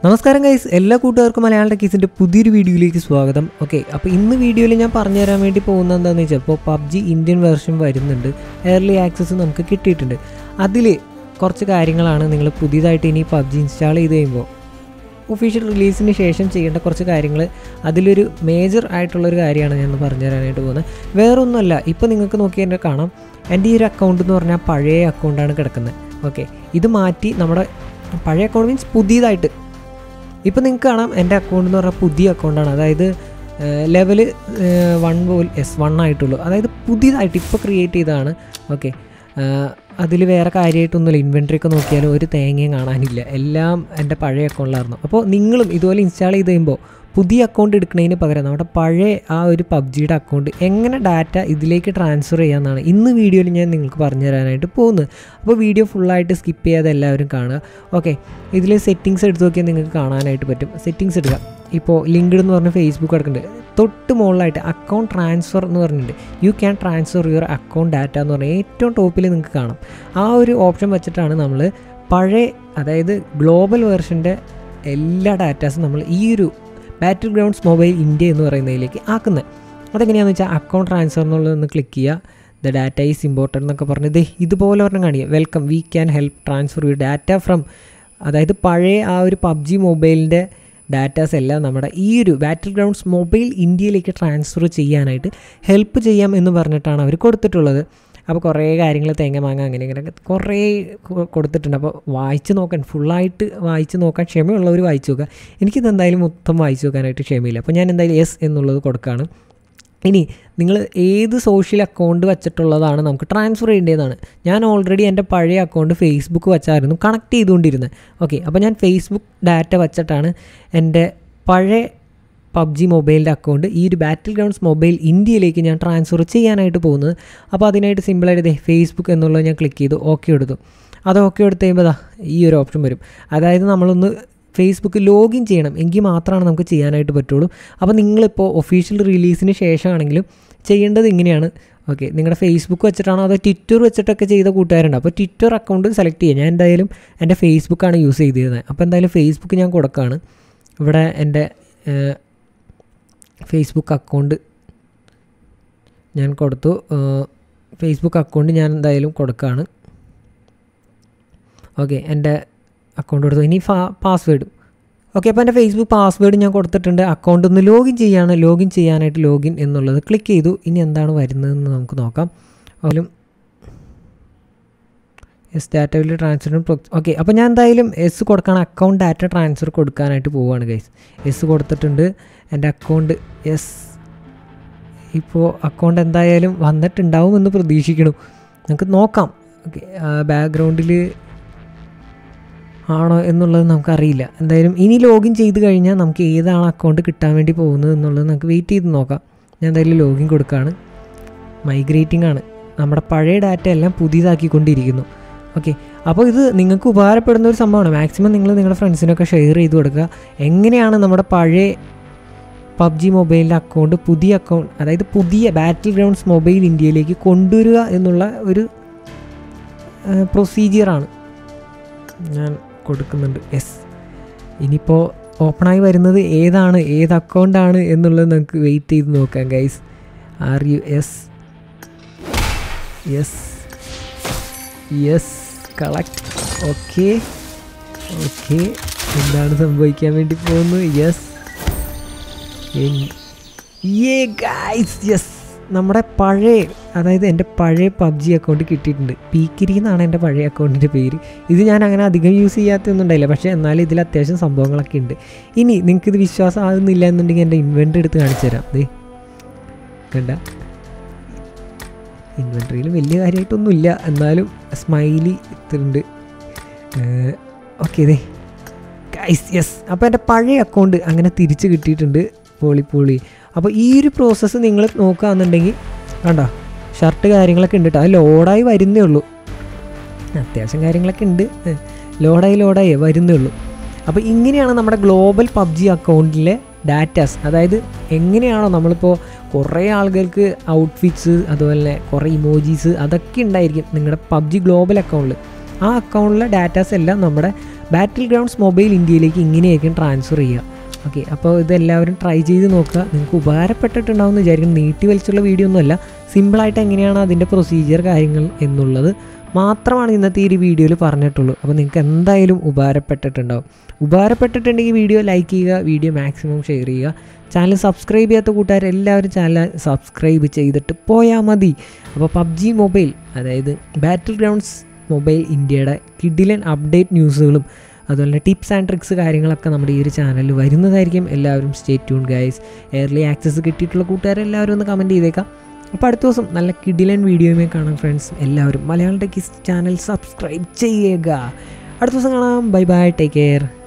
നമസ്കാരം ഗൈസ് എല്ലാ കൂട്ടുകാർക്കും മലയാളം ടെക്കീസിൻ്റെ പുതിയൊരു വീഡിയോയിലേക്ക് സ്വാഗതം ഓക്കെ അപ്പോൾ ഇന്ന് വീഡിയോയിൽ ഞാൻ പറഞ്ഞു തരാൻ വേണ്ടി പോകുന്നത് എന്താണെന്ന് വെച്ചാൽ ഇപ്പോൾ പബ്ജി ഇന്ത്യൻ വേർഷൻ വരുന്നുണ്ട് എയർലി ആക്സസ് നമുക്ക് കിട്ടിയിട്ടുണ്ട് അതിൽ കുറച്ച് കാര്യങ്ങളാണ് നിങ്ങൾ പുതിയതായിട്ട് ഇനി പബ്ജി ഇൻസ്റ്റാൾ ചെയ്ത് കഴിയുമ്പോൾ ഒഫീഷ്യൽ റിലീസിന് ശേഷം ചെയ്യേണ്ട കുറച്ച് കാര്യങ്ങൾ അതിലൊരു മേജർ ആയിട്ടുള്ളൊരു കാര്യമാണ് ഞാൻ പറഞ്ഞു തരാനായിട്ട് പോകുന്നത് വേറൊന്നുമല്ല ഇപ്പോൾ നിങ്ങൾക്ക് നോക്കി തന്നെ കാണാം എൻ്റെ ഈ ഒരു അക്കൗണ്ട് എന്ന് പറഞ്ഞാൽ പഴയ അക്കൗണ്ടാണ് കിടക്കുന്നത് ഓക്കെ ഇത് മാറ്റി നമ്മുടെ പഴയ അക്കൗണ്ട് മീൻസ് പുതിയതായിട്ട് ഇപ്പോൾ നിങ്ങൾക്ക് കാണാം എൻ്റെ അക്കൗണ്ട് എന്ന് പറഞ്ഞാൽ പുതിയ അക്കൗണ്ടാണ് അതായത് ലെവല് വൺ പോൽ എസ് വൺ ആയിട്ടുള്ളൂ അതായത് പുതിയതായിട്ട് ഇപ്പോൾ ക്രിയേറ്റ് ചെയ്തതാണ് ഓക്കെ അതിൽ വേറെ കാര്യമായിട്ടൊന്നുമില്ല ഇൻവെൻട്രി ഒക്കെ നോക്കിയാലും ഒരു തേങ്ങയും കാണാനില്ല എല്ലാം എൻ്റെ പഴയ അക്കൗണ്ടിലായിരുന്നു അപ്പോൾ നിങ്ങളും ഇതുപോലെ ഇൻസ്റ്റാൾ ചെയ്ത് കഴിയുമ്പോൾ പുതിയ അക്കൗണ്ട് എടുക്കുന്നതിന് പകരം നമ്മുടെ പഴയ ആ ഒരു പബ്ജിയുടെ അക്കൗണ്ട് എങ്ങനെ ഡാറ്റ ഇതിലേക്ക് ട്രാൻസ്ഫർ ചെയ്യാമെന്നാണ് ഇന്ന് വീഡിയോയിൽ ഞാൻ നിങ്ങൾക്ക് പറഞ്ഞു തരാനായിട്ട് പോകുന്നത് അപ്പോൾ വീഡിയോ ഫുള്ളായിട്ട് സ്കിപ്പ് ചെയ്യാതെ എല്ലാവരും കാണുക ഓക്കെ ഇതിൽ സെറ്റിങ്സ് എടുത്ത് നോക്കിയാൽ നിങ്ങൾക്ക് കാണാനായിട്ട് പറ്റും സെറ്റിങ്സ് എടുക്കുക ഇപ്പോൾ ലിങ്ക്ഡ് എന്ന് പറഞ്ഞ ഫേസ്ബുക്ക് കിടക്കുന്നുണ്ട് തൊട്ട് മുകളിലായിട്ട് അക്കൗണ്ട് ട്രാൻസ്ഫർ എന്ന് പറഞ്ഞിട്ടുണ്ട് you can transfer your account data എന്ന് പറഞ്ഞാൽ ഏറ്റവും ടോപ്പിൽ നിങ്ങൾക്ക് കാണാം ആ ഒരു ഓപ്ഷൻ വെച്ചിട്ടാണ് നമ്മൾ പഴയ അതായത് ഗ്ലോബൽ വേർഷൻ്റെ എല്ലാ ഡാറ്റാസും നമ്മൾ ഈ ഒരു ബാറ്റിൽ ഗ്രൗണ്ട്സ് മൊബൈൽ ഇന്ത്യ എന്ന് പറയുന്നതിലേക്ക് ആക്കുന്നത് അതെങ്ങനെയാണെന്ന് വെച്ചാൽ അക്കൗണ്ട് ട്രാൻസ്ഫർ എന്നുള്ളതൊന്ന് ക്ലിക്ക് ചെയ്യുക ദ ഡാറ്റ ഈസ് ഇമ്പോർട്ടൻ്റ് എന്നൊക്കെ പറഞ്ഞ് ദേ ഇതുപോലെ പറഞ്ഞ് കാണിക്കുക welcome we can help transfer you data from അതായത് പഴയ ആ ഒരു പബ്ജി മൊബൈലിൻ്റെ ഡാറ്റാസ് എല്ലാം നമ്മുടെ ഈ ഒരു ബാറ്റിൽ ഗ്രൗണ്ട്സ് മൊബൈൽ ഇന്ത്യയിലേക്ക് ട്രാൻസ്ഫർ ചെയ്യാനായിട്ട് ഹെൽപ്പ് ചെയ്യാം എന്ന് പറഞ്ഞിട്ടാണ് അവർ കൊടുത്തിട്ടുള്ളത് അപ്പോൾ കുറേ കാര്യങ്ങൾ തേങ്ങ മാങ്ങ അങ്ങനെ ഇങ്ങനെ കുറേ കൊടുത്തിട്ടുണ്ട് അപ്പോൾ വായിച്ച് നോക്കാൻ ഫുള്ളായിട്ട് വായിച്ച് നോക്കാൻ ക്ഷമയുള്ളവർ വായിച്ചു നോക്കുക എനിക്കിത് എന്തായാലും മൊത്തം വായിച്ച് നോക്കാനായിട്ട് ക്ഷമയില്ല അപ്പോൾ ഞാൻ എന്തായാലും എസ് എന്നുള്ളത് കൊടുക്കുകയാണ് ഇനി നിങ്ങൾ ഏത് സോഷ്യൽ അക്കൗണ്ട് വെച്ചിട്ടുള്ളതാണ് നമുക്ക് ട്രാൻസ്ഫർ ചെയ്യേണ്ടതാണ് ഞാൻ ഓൾറെഡി എൻ്റെ പഴയ അക്കൗണ്ട് ഫേസ്ബുക്ക് വെച്ചായിരുന്നു കണക്ട് ചെയ്തുകൊണ്ടിരുന്നത് ഓക്കെ അപ്പോൾ ഞാൻ ഫേസ്ബുക്ക് ഡാറ്റ വെച്ചിട്ടാണ് എൻ്റെ പഴയ പബ്ജി മൊബൈലിൻ്റെ അക്കൗണ്ട് ഈ ഒരു ബാറ്റിൽ ഗ്രൗണ്ട്സ് മൊബൈൽ ഇന്ത്യയിലേക്ക് ഞാൻ ട്രാൻസ്ഫർ ചെയ്യാനായിട്ട് പോകുന്നത് അപ്പോൾ അതിനായിട്ട് സിമ്പിളായിട്ട് ഫേസ്ബുക്ക് എന്നുള്ളത് ഞാൻ ക്ലിക്ക് ചെയ്തു ഓക്കെ എടുത്തു അത് ഓക്കെ എടുത്ത് കഴിയുമ്പോൾ ഈ ഒരു ഓപ്ഷൻ വരും അതായത് നമ്മളൊന്ന് ഫേസ്ബുക്ക് ലോഗിൻ ചെയ്യണം എങ്കിൽ മാത്രമാണ് നമുക്ക് ചെയ്യാനായിട്ട് പറ്റുള്ളൂ അപ്പോൾ നിങ്ങളിപ്പോൾ ഒഫീഷ്യൽ റിലീസിന് ശേഷമാണെങ്കിലും ചെയ്യേണ്ടത് ഇങ്ങനെയാണ് ഓക്കെ നിങ്ങളുടെ ഫേസ്ബുക്ക് വെച്ചിട്ടാണോ അതോ ട്വിറ്റർ വെച്ചിട്ടൊക്കെ ചെയ്ത കൂട്ടുകാരുണ്ട് അപ്പോൾ ട്വിറ്റർ അക്കൗണ്ട് സെലക്ട് ചെയ്യുക ഞാൻ എന്തായാലും എൻ്റെ ഫേസ്ബുക്കാണ് യൂസ് ചെയ്തിരുന്നത് അപ്പോൾ എന്തായാലും ഫേസ്ബുക്ക് ഞാൻ കൊടുക്കുകയാണ് ഇവിടെ എൻ്റെ ഫേസ്ബുക്ക് അക്കൗണ്ട് ഞാൻ കൊടുത്തു ഫേസ്ബുക്ക് അക്കൗണ്ട് ഞാൻ എന്തായാലും കൊടുക്കുകയാണ് ഓക്കെ എൻ്റെ അക്കൗണ്ട് കൊടുത്തു ഇനി ഫാ പാസ്വേഡ് ഓക്കെ അപ്പോൾ എൻ്റെ ഫേസ്ബുക്ക് പാസ്വേഡ് ഞാൻ കൊടുത്തിട്ടുണ്ട് അക്കൗണ്ട് ഒന്ന് ലോഗിൻ ചെയ്യാണ് ലോഗിൻ ചെയ്യാനായിട്ട് ലോഗിൻ എന്നുള്ളത് ക്ലിക്ക് ചെയ്തു ഇനി എന്താണ് വരുന്നതെന്ന് നമുക്ക് നോക്കാം അതിലും yes data will transfer okay അപ്പോൾ ഞാൻ എന്തായാലും എസ് കൊടുക്കണം അക്കൗണ്ട് ഡാറ്റ ട്രാൻസ്ഫർ കൊടുക്കാനായിട്ട് പോവുകയാണ് ഗൈസ് എസ് കൊടുത്തിട്ടുണ്ട് എൻ്റെ അക്കൗണ്ട് എസ് ഇപ്പോൾ അക്കൗണ്ട് എന്തായാലും വന്നിട്ടുണ്ടാവുമെന്ന് പ്രതീക്ഷിക്കണം നമുക്ക് നോക്കാം ഓക്കെ ബാക്ക്ഗ്രൗണ്ടിൽ ആണോ എന്നുള്ളത് നമുക്കറിയില്ല എന്തായാലും ഇനി ലോഗിൻ ചെയ്ത് കഴിഞ്ഞാൽ നമുക്ക് ഏതാണ് അക്കൗണ്ട് കിട്ടാൻ വേണ്ടി പോകുന്നത് എന്നുള്ളത് നമുക്ക് വെയിറ്റ് ചെയ്ത് നോക്കാം ഞാൻ എന്തായാലും ലോഗിൻ കൊടുക്കുകയാണ് മൈഗ്രേറ്റിംഗ് ആണ് നമ്മുടെ പഴയ ഡാറ്റ എല്ലാം പുതിയതാക്കിക്കൊണ്ടിരിക്കുന്നു ഓക്കെ അപ്പോൾ ഇത് നിങ്ങൾക്ക് ഉപകാരപ്പെടുന്ന ഒരു സംഭവമാണ് മാക്സിമം നിങ്ങൾ നിങ്ങളുടെ ഫ്രണ്ട്സിനൊക്കെ ഷെയർ ചെയ്ത് കൊടുക്കുക എങ്ങനെയാണ് നമ്മുടെ പഴയ പബ്ജി മൊബൈലിൻ്റെ അക്കൗണ്ട് പുതിയ അക്കൗണ്ട് അതായത് പുതിയ ബാറ്റിൽ ഗ്രൗണ്ട്സ് മൊബൈൽ ഇന്ത്യയിലേക്ക് കൊണ്ടുവരിക എന്നുള്ള ഒരു പ്രൊസീജിയറാണ് ഞാൻ കൊടുക്കുന്നുണ്ട് എസ് ഇനിയിപ്പോൾ ഓപ്പണായി വരുന്നത് ഏതാണ് ഏത് അക്കൗണ്ടാണ് എന്നുള്ളത് നമുക്ക് വെയിറ്റ് ചെയ്ത് നോക്കാം guys are you yes yes yes collect okay okay എന്താണ് സംഭവിക്കാൻ വേണ്ടി പോകുന്നത് യെസ് ഏ ഗൈസ് യെസ് നമ്മുടെ പഴയ അതായത് എൻ്റെ പഴയ പബ്ജി അക്കൗണ്ട് കിട്ടിയിട്ടുണ്ട് പീക്കിരി എന്നാണ് എൻ്റെ പഴയ അക്കൗണ്ടിൻ്റെ പേര് ഇത് ഞാൻ അങ്ങനെ അധികം യൂസ് ചെയ്യാത്തൊന്നും ഉണ്ടായില്ല പക്ഷേ എന്നാലും ഇതിൽ അത്യാവശ്യം സംഭവങ്ങളൊക്കെ ഉണ്ട് ഇനി നിങ്ങൾക്ക് ഇത് വിശ്വാസം ആകുന്നില്ല എന്നുണ്ടെങ്കിൽ എൻ്റെ ഇൻവെൻ്ററി എടുത്ത് കാണിച്ചു തരാം ദേ കണ്ട ഇൻവെൻ്ററിയിൽ വലിയ കാര്യമായിട്ടൊന്നുമില്ല എന്നാലും സ്മൈലി ഇതുണ്ട് ഓക്കെ ഇതേ ഗൈസ് യെസ് അപ്പോൾ എൻ്റെ പഴയ അക്കൗണ്ട് അങ്ങനെ തിരിച്ച് കിട്ടിയിട്ടുണ്ട് പോളി പോളി അപ്പോൾ ഈ ഒരു പ്രോസസ്സ് നിങ്ങൾ നോക്കുകയാണെന്നുണ്ടെങ്കിൽ കണ്ടോ ഷർട്ട് കാര്യങ്ങളൊക്കെ ഉണ്ട് കേട്ടോ അത് ലോഡായി വരുന്നേ ഉള്ളൂ അത്യാവശ്യം കാര്യങ്ങളൊക്കെ ഉണ്ട് ലോഡായി ലോഡായി വരുന്നേ ഉള്ളൂ അപ്പോൾ ഇങ്ങനെയാണ് നമ്മുടെ ഗ്ലോബൽ പബ്ജി അക്കൗണ്ടിലെ ഡാറ്റാസ് അതായത് എങ്ങനെയാണോ നമ്മളിപ്പോൾ കുറേ ആളുകൾക്ക് ഔട്ട്ഫിറ്റ്സ് അതുപോലെ തന്നെ കുറേ ഇമോജീസ് അതൊക്കെ ഉണ്ടായിരിക്കും നിങ്ങളുടെ പബ്ജി ഗ്ലോബൽ അക്കൗണ്ടിൽ ആ അക്കൗണ്ടിലെ ഡാറ്റാസ് എല്ലാം നമ്മുടെ ബാറ്റിൽ ഗ്രൗണ്ട്സ് മൊബൈൽ ഇന്ത്യയിലേക്ക് ഇങ്ങനെയായിരിക്കും ട്രാൻസ്ഫർ ചെയ്യുക ഓക്കെ അപ്പോൾ ഇതെല്ലാവരും ട്രൈ ചെയ്ത് നോക്കുക നിങ്ങൾക്ക് ഉപകാരപ്പെട്ടിട്ടുണ്ടാവും എന്ന് വിചാരിക്കും നീട്ടി വലിച്ചുള്ള വീഡിയോ ഒന്നുമല്ല സിമ്പിളായിട്ട് എങ്ങനെയാണ് അതിൻ്റെ പ്രൊസീജിയർ കാര്യങ്ങൾ എന്നുള്ളത് മാത്രമാണ് ഇന്നത്തെ ഈ ഒരു വീഡിയോയിൽ പറഞ്ഞിട്ടുള്ളൂ അപ്പോൾ നിങ്ങൾക്ക് എന്തായാലും ഉപകാരപ്പെട്ടിട്ടുണ്ടാവും ഉപകാരപ്പെട്ടിട്ടുണ്ടെങ്കിൽ വീഡിയോ ലൈക്ക് ചെയ്യുക വീഡിയോ മാക്സിമം ഷെയർ ചെയ്യുക ചാനൽ സബ്സ്ക്രൈബ് ചെയ്യാത്ത കൂട്ടുകാർ എല്ലാവരും ചാനൽ സബ്സ്ക്രൈബ് ചെയ്തിട്ട് പോയാൽ മതി അപ്പോൾ പബ്ജി മൊബൈൽ അതായത് ബാറ്റിൽ ഗ്രൗണ്ട്സ് മൊബൈൽ ഇന്ത്യയുടെ കിഡിലൻ അപ്ഡേറ്റ് ന്യൂസുകളും അതുപോലെ തന്നെ ടിപ്സ് ആൻഡ് ട്രിക്സ് കാര്യങ്ങളൊക്കെ നമ്മുടെ ഈ ഒരു ചാനലിൽ വരുന്നതായിരിക്കും എല്ലാവരും stay tune guys early access കിട്ടിയിട്ടുള്ള കൂട്ടുകാരെല്ലാവരും ഒന്ന് കമൻറ്റ് ചെയ്തേക്കാം അപ്പോൾ അടുത്ത ദിവസം നല്ല കിഡിലൻ വീഡിയോയുമേ കാണാം ഫ്രണ്ട്സ് എല്ലാവരും മലയാളം ടെക്കിസ് ചാനൽ സബ്സ്ക്രൈബ് ചെയ്യുക അടുത്ത ദിവസം കാണാം ബൈ ബൈ ടേക്ക് കെയർ